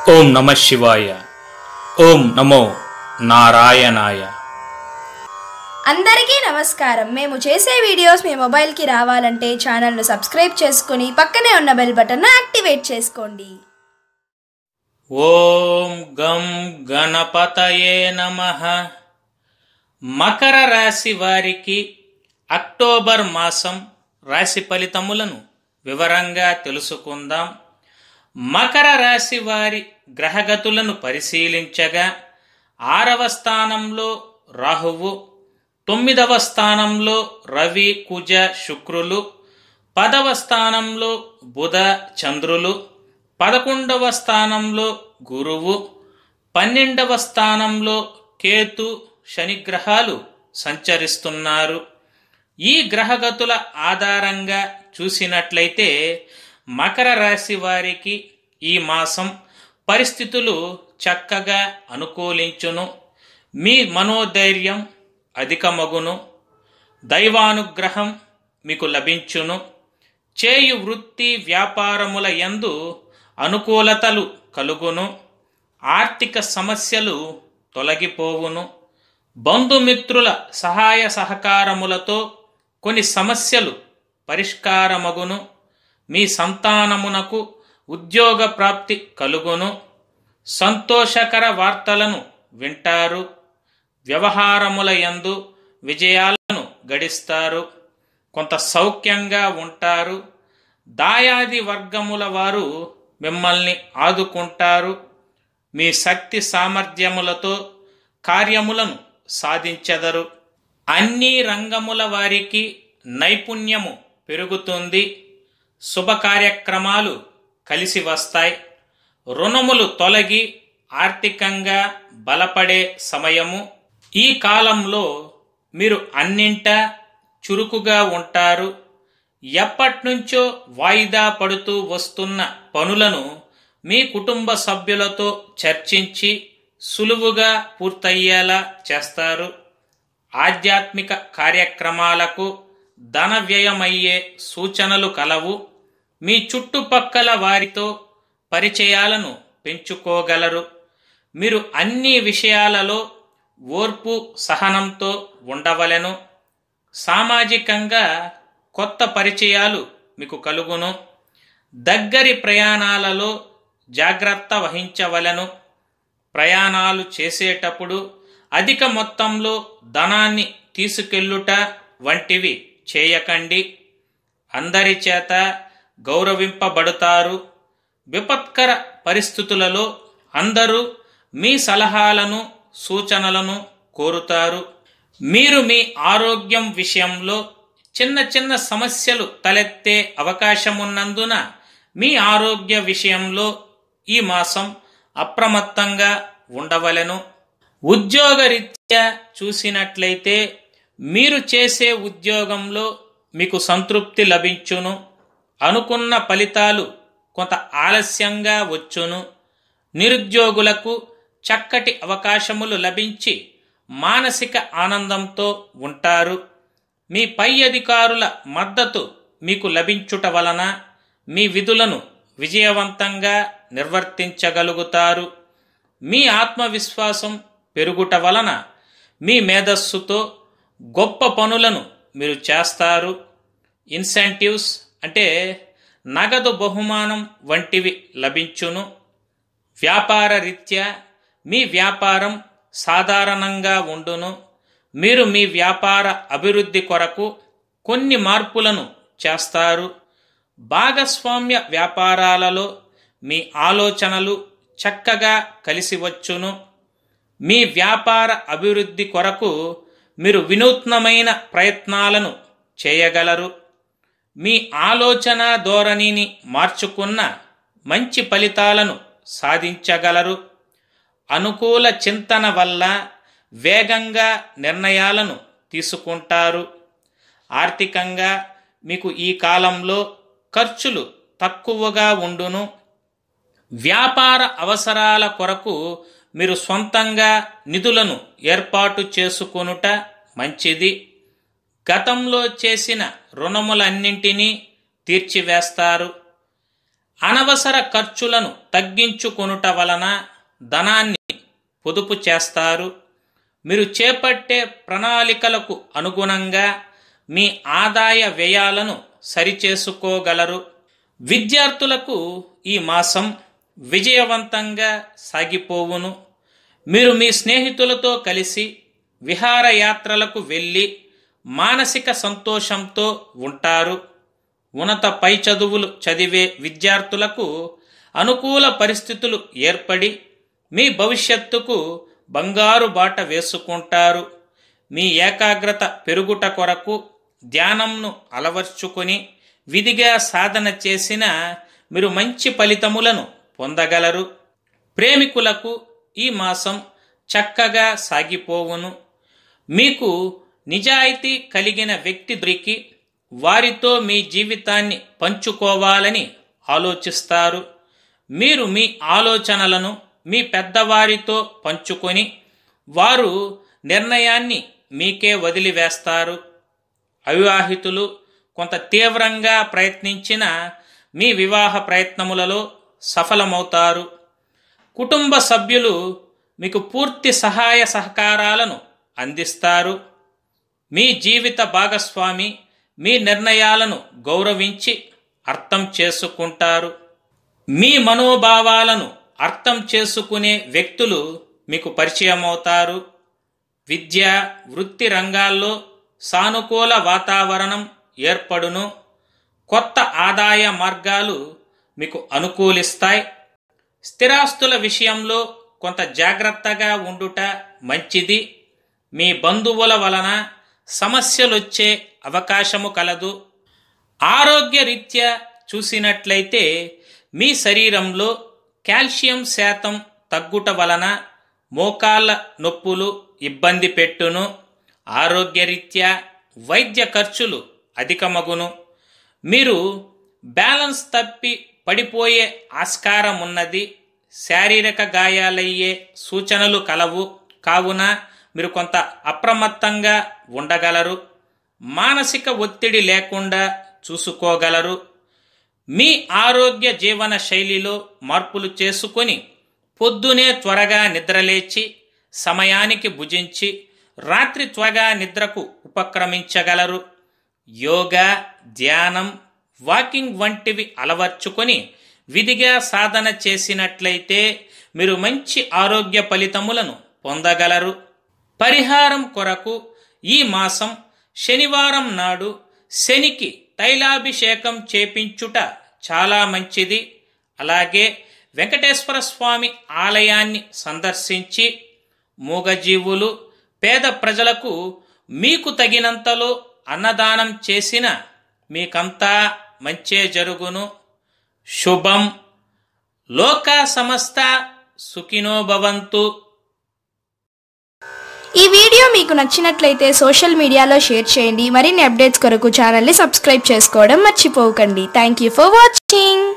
ఓం నమ శివాయ ఓం నమో నారాయణాయ అందరికీ నమస్కారం మేము చేసే వీడియోస్ మీ మొబైల్కి రావాలంటే ఛానల్ను సబ్స్క్రైబ్ చేసుకుని పక్కనే ఉన్న బెల్ బటన్ను యాక్టివేట్ చేసుకోండి ఓం గం గణపతయే నమ మకర రాశి వారికి అక్టోబర్ మాసం రాశి ఫలితములను వివరంగా తెలుసుకుందాం మకర రాశి వారి గ్రహగతులను పరిశీలించగా ఆరవ స్థానంలో రాహువు తొమ్మిదవ స్థానంలో రవి కుజ శుక్రులు పదవ స్థానంలో బుధ చంద్రులు పదకొండవ స్థానంలో గురువు పన్నెండవ స్థానంలో కేతు శనిగ్రహాలు సంచరిస్తున్నారు ఈ గ్రహగతుల ఆధారంగా చూసినట్లయితే మకర రాశి వారికి ఈ మాసం పరిస్థితులు చక్కగా అనుకూలించును మీ మనోధైర్యం అధికమగును దైవానుగ్రహం మీకు లభించును చేయు వృత్తి వ్యాపారముల యందు అనుకూలతలు కలుగును ఆర్థిక సమస్యలు తొలగిపోవును బంధుమిత్రుల సహాయ సహకారములతో కొన్ని సమస్యలు పరిష్కారమగును మీ సంతానమునకు ఉద్యోగ ప్రాప్తి కలుగును సంతోషకర వార్తలను వింటారు వ్యవహారముల యందు విజయాలను గడిస్తారు కొంత సౌఖ్యంగా ఉంటారు దాయాది వర్గముల వారు మిమ్మల్ని ఆదుకుంటారు మీ శక్తి సామర్థ్యములతో కార్యములను సాధించెదరు అన్ని రంగముల వారికి నైపుణ్యము పెరుగుతుంది శుభ కార్యక్రమాలు కలిసి వస్తాయి రుణములు తొలగి ఆర్థికంగా బలపడే సమయము ఈ కాలంలో మీరు అన్నింట చురుకుగా ఉంటారు ఎప్పటినుంచో వాయిదా పడుతూ వస్తున్న పనులను మీ కుటుంబ సభ్యులతో చర్చించి సులువుగా పూర్తయ్యేలా చేస్తారు ఆధ్యాత్మిక కార్యక్రమాలకు ధన వ్యయమయ్యే సూచనలు కలవు మీ చుట్టుపక్కల వారితో పరిచయాలను పెంచుకోగలరు మీరు అన్ని విషయాలలో ఓర్పు సహనంతో ఉండవలెను సామాజికంగా కొత్త పరిచయాలు మీకు కలుగును దగ్గరి ప్రయాణాలలో జాగ్రత్త వహించవలెను ప్రయాణాలు చేసేటప్పుడు అధిక మొత్తంలో ధనాన్ని తీసుకెళ్ళుట వంటివి చేయకండి అందరి చేత గౌరవింపబడతారు విపత్కర పరిస్థితులలో అందరూ మీ సలహాలను సూచనలను కోరుతారు మీరు మీ ఆరోగ్యం విషయంలో చిన్న చిన్న సమస్యలు తలెత్తే అవకాశమున్నందున మీ ఆరోగ్య విషయంలో ఈ మాసం అప్రమత్తంగా ఉండవలెను ఉద్యోగరీత్యా చూసినట్లయితే మీరు చేసే ఉద్యోగంలో మీకు సంతృప్తి లభించును అనుకున్న ఫలితాలు కొంత ఆలస్యంగా వచ్చును నిరుద్యోగులకు చక్కటి అవకాశములు లభించి మానసిక ఆనందంతో ఉంటారు మీ పై అధికారుల మద్దతు మీకు లభించుట వలన మీ విధులను విజయవంతంగా నిర్వర్తించగలుగుతారు మీ ఆత్మవిశ్వాసం పెరుగుట వలన మీ మేధస్సుతో గొప్ప పనులను మీరు చేస్తారు ఇన్సెంటివ్స్ అంటే నగదు బహుమానం వంటివి లభించును వ్యాపార రీత్యా మీ వ్యాపారం సాధారణంగా ఉండును మీరు మీ వ్యాపార అభివృద్ధి కొరకు కొన్ని మార్పులను చేస్తారు భాగస్వామ్య వ్యాపారాలలో మీ ఆలోచనలు చక్కగా కలిసి వచ్చును మీ వ్యాపార అభివృద్ధి కొరకు మీరు వినూత్నమైన ప్రయత్నాలను చేయగలరు మీ ఆలోచన ధోరణిని మార్చుకున్న మంచి ఫలితాలను సాధించగలరు అనుకూల చింతన వల్ల వేగంగా నిర్ణయాలను తీసుకుంటారు ఆర్థికంగా మీకు ఈ కాలంలో ఖర్చులు తక్కువగా ఉండును వ్యాపార అవసరాల కొరకు మీరు సొంతంగా నిధులను ఏర్పాటు చేసుకొనుట మంచిది గతంలో చేసిన రుణములన్నింటినీ తీర్చివేస్తారు అనవసర ఖర్చులను తగ్గించుకొనుట వలన ధనాన్ని పొదుపు చేస్తారు మీరు చేపట్టే ప్రణాళికలకు అనుగుణంగా మీ ఆదాయ వ్యయాలను సరిచేసుకోగలరు విద్యార్థులకు ఈ మాసం విజయవంతంగా సాగిపోవును మీరు మీ స్నేహితులతో కలిసి విహారయాత్రలకు వెళ్ళి మానసిక సంతోషంతో ఉంటారు ఉన్నత పై చదువులు చదివే విద్యార్థులకు అనుకూల పరిస్థితులు ఏర్పడి మీ భవిష్యత్తుకు బంగారు బాట వేసుకుంటారు మీ ఏకాగ్రత పెరుగుట కొరకు ధ్యానంను అలవర్చుకొని విధిగా సాధన చేసిన మీరు మంచి ఫలితములను పొందగలరు ప్రేమికులకు ఈ మాసం చక్కగా సాగిపోవును మీకు నిజాయితీ కలిగిన వ్యక్తి దొరికి వారితో మీ జీవితాన్ని పంచుకోవాలని ఆలోచిస్తారు మీరు మీ ఆలోచనలను మీ పెద్దవారితో పంచుకొని వారు నిర్ణయాన్ని మీకే వదిలివేస్తారు అవివాహితులు కొంత తీవ్రంగా ప్రయత్నించిన మీ వివాహ ప్రయత్నములలో సఫలమవుతారు కుటుంబ సభ్యులు మీకు పూర్తి సహాయ సహకారాలను అందిస్తారు మీ జీవిత భాగస్వామి మీ నిర్ణయాలను గౌరవించి అర్థం చేసుకుంటారు మీ మనోభావాలను అర్థం చేసుకునే వ్యక్తులు మీకు పరిచయమవుతారు విద్య వృత్తి రంగాల్లో సానుకూల వాతావరణం ఏర్పడును కొత్త ఆదాయ మార్గాలు మీకు అనుకూలిస్తాయి స్థిరాస్తుల విషయంలో కొంత జాగ్రత్తగా ఉండుట మంచిది మీ బంధువుల వలన సమస్యలొచ్చే అవకాశము కలదు ఆరోగ్య రీత్యా చూసినట్లయితే మీ శరీరంలో కాల్షియం శాతం తగ్గుట వలన మోకాళ్ళ నొప్పులు ఇబ్బంది పెట్టును ఆరోగ్యరీత్యా వైద్య ఖర్చులు అధికమగును మీరు బ్యాలెన్స్ తప్పి పడిపోయే ఆస్కారం ఉన్నది శారీరక గాయాలయ్యే సూచనలు కలవు కావున మీరు కొంత అప్రమత్తంగా ఉండగలరు మానసిక ఒత్తిడి లేకుండా చూసుకోగలరు మీ ఆరోగ్య జీవన శైలిలో మార్పులు చేసుకొని పొద్దునే త్వరగా నిద్రలేచి సమయానికి భుజించి రాత్రి త్వరగా నిద్రకు ఉపక్రమించగలరు యోగా ధ్యానం వాకింగ్ వంటివి అలవర్చుకొని విధిగా సాధన చేసినట్లయితే మీరు మంచి ఆరోగ్య ఫలితములను పొందగలరు పరిహారం కొరకు ఈ మాసం శనివారం నాడు శనికి తైలాభిషేకం చేపించుట చాలా మంచిది అలాగే వెంకటేశ్వర స్వామి ఆలయాన్ని సందర్శించి మూగజీవులు పేద ప్రజలకు మీకు తగినంతలో అన్నదానం చేసిన మీకంతా మంచే జరుగును శుభం లోక సమస్త సుఖినో భవంతు ఈ వీడియో మీకు నచ్చినట్లయితే సోషల్ మీడియాలో షేర్ చేయండి మరిన్ని అప్డేట్స్ కొరకు ఛానల్ని సబ్స్క్రైబ్ చేసుకోవడం మర్చిపోకండి థ్యాంక్ యూ ఫర్ వాచింగ్